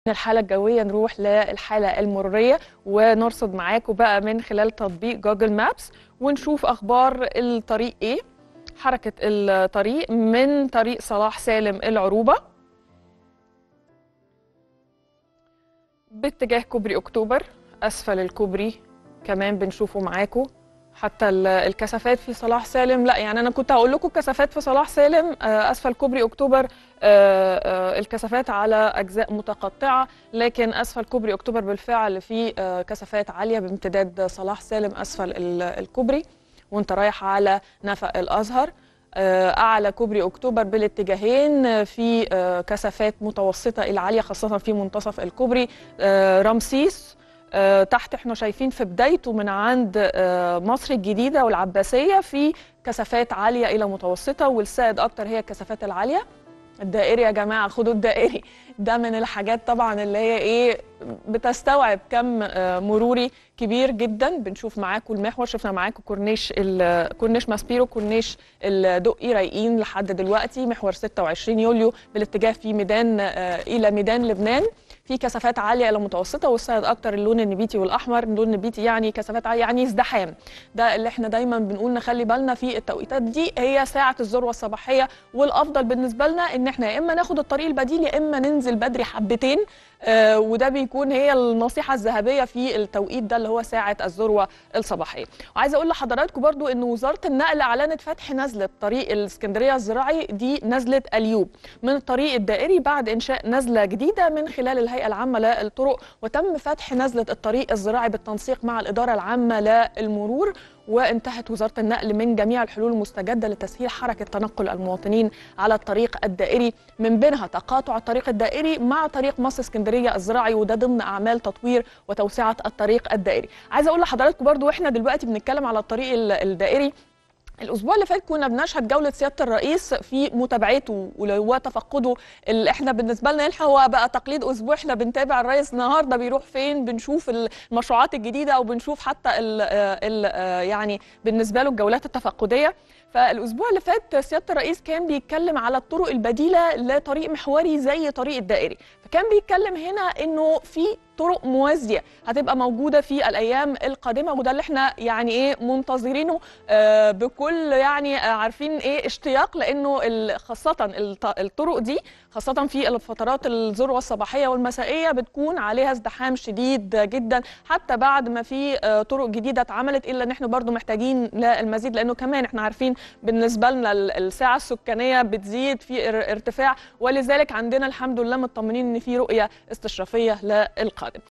الحالة الجوية نروح للحالة المرورية ونرصد معاكم بقى من خلال تطبيق جوجل مابس ونشوف أخبار الطريق إيه حركة الطريق من طريق صلاح سالم العروبة باتجاه كوبري أكتوبر أسفل الكوبري كمان بنشوفه معاكم حتى ال- الكثافات في صلاح سالم لا يعني انا كنت هقول لكم الكثافات في صلاح سالم آه، اسفل كوبري اكتوبر آه، آه، الكثافات على اجزاء متقطعه لكن اسفل كوبري اكتوبر بالفعل في آه، كثافات عاليه بامتداد صلاح سالم اسفل ال- الكوبري وانت رايح على نفق الازهر آه، اعلى كوبري اكتوبر بالاتجاهين آه، في آه، كثافات متوسطه الى عاليه خاصه في منتصف الكوبري آه، رمسيس آه، تحت احنا شايفين في بدايته من عند آه، مصر الجديدة والعباسية في كثافات عالية إلى متوسطة والسائد أكتر هي الكثافات العالية الدائري يا جماعة خدوا الدائري ده من الحاجات طبعا اللي هي إيه بتستوعب كم آه، مروري كبير جدا بنشوف معاكم المحور شفنا معاكم كورنيش ال- كورنيش ماسبيرو كورنيش الدقي رايقين لحد دلوقتي محور 26 يوليو بالاتجاه في ميدان آه، إلى ميدان لبنان في كثافات عاليه الى متوسطه والسائد اكتر اللون النبيتي والاحمر اللون النبيتي يعني كثافات عاليه يعني ازدحام ده اللي احنا دايما بنقول نخلي بالنا في التوقيتات دي هي ساعه الذروه الصباحيه والافضل بالنسبه لنا ان احنا يا اما ناخد الطريق البديل يا اما ننزل بدري حبتين آه وده بيكون هي النصيحه الذهبيه في التوقيت ده اللي هو ساعه الذروه الصباحيه وعايزه اقول لحضراتكم برضو ان وزاره النقل اعلنت فتح نزله طريق الاسكندريه الزراعي دي نزله اليوب من الطريق الدائري بعد انشاء نزله جديده من خلال الهيئه العامه للطرق وتم فتح نزله الطريق الزراعي بالتنسيق مع الاداره العامه للمرور وانتهت وزاره النقل من جميع الحلول المستجده لتسهيل حركه تنقل المواطنين على الطريق الدائري من بينها تقاطع الطريق الدائري مع طريق مصر اسكندريه الزراعي وده ضمن اعمال تطوير وتوسعه الطريق الدائري عايزه اقول لحضراتكم برضو واحنا دلوقتي بنتكلم على الطريق ال- الدائري الاسبوع اللي فات كنا بنشهد جوله سياده الرئيس في متابعته وتفقده اللي احنا بالنسبه لنا يلحق هو بقى تقليد اسبوع احنا بنتابع الرئيس النهارده بيروح فين بنشوف المشروعات الجديده او بنشوف حتى ال ال يعني بالنسبه له الجولات التفقديه فالاسبوع اللي فات سياده الرئيس كان بيتكلم على الطرق البديله لطريق محوري زي طريق الدائري فكان بيتكلم هنا انه في طرق موازيه هتبقى موجوده في الايام القادمه وده اللي احنا يعني ايه منتظرينه آه، بكل يعني آه، عارفين ايه اشتياق لانه ال- خاصه الط- الطرق دي خاصه في الفترات الذروه الصباحيه والمسائيه بتكون عليها ازدحام شديد جدا حتى بعد ما في آه، طرق جديده اتعملت الا ان احنا برضو محتاجين للمزيد لانه كمان احنا عارفين بالنسبه لنا ال- الساعه السكانيه بتزيد في ار- ارتفاع ولذلك عندنا الحمد لله مطمنين ان في رؤيه استشرافيه للقادم